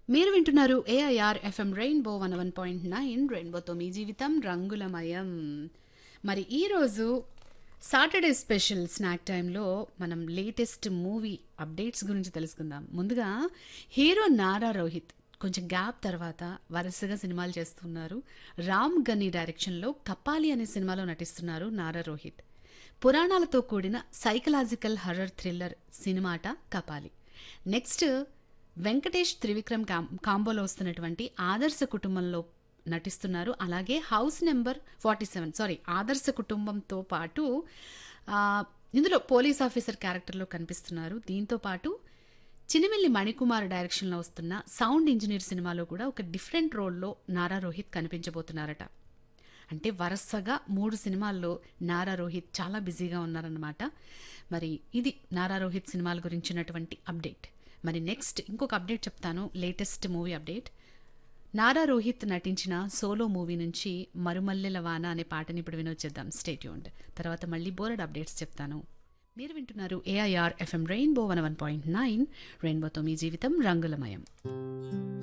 మీరు వింటున్నారు AIR FM Rainbow one one point nine రెయిన్బోతో మీ జీవితం రంగులమయం మరి ఈరోజు సాటర్డే స్పెషల్ స్నాక్ టైంలో మనం లేటెస్ట్ మూవీ అప్డేట్స్ గురించి తెలుసుకుందాం ముందుగా హీరో నారా రోహిత్ కొంచెం గ్యాప్ తర్వాత వరుసగా సినిమాలు చేస్తున్నారు రామ్ గని డైరెక్షన్లో కపాలి అనే సినిమాలో నటిస్తున్నారు నారా రోహిత్ పురాణాలతో కూడిన సైకలాజికల్ హర్రర్ థ్రిల్లర్ సినిమాట కపాలి నెక్స్ట్ వెంకటేష్ త్రివిక్రమ్ కాం కాంబోలో వస్తున్నటువంటి ఆదర్శ కుటుంబంలో నటిస్తున్నారు అలాగే house number forty seven sorry ఆదర్శ కుటుంబంతో పాటు ఆ, ఇందులో పోలీస్ ఆఫీసర్ క్యారెక్టర్లో కనిపిస్తున్నారు దీంతో పాటు చినిమిల్లి మణికుమార్ డైరెక్షన్లో వస్తున్న సౌండ్ ఇంజనీర్ సినిమాలో కూడా ఒక డిఫరెంట్ రోల్లో నారా రోహిత్ కనిపించబోతున్నారట అంటే వరుసగా మూడు సినిమాల్లో నారా రోహిత్ చాలా బిజీగా ఉన్నారన్నమాట మరి ఇది నారా రోహిత్ సినిమాల గురించినటువంటి అప్డేట్ మరి నెక్స్ట్ ఇంకొక అప్డేట్ చెప్తాను latest movie update Nara Rohit నటించిన సోలో మూవీ నుంచి మరుమల్లెల వాన అనే పాటని ఇప్పుడు వినొచ్చేద్దాం స్టేట్యూండ్ తర్వాత మళ్ళీ బోర్డ్ అప్డేట్స్ చెప్తాను మీరు వింటున్నారు AIR FM Rainbow one one point nine రెయిన్బోతో మీ జీవితం రంగులమయం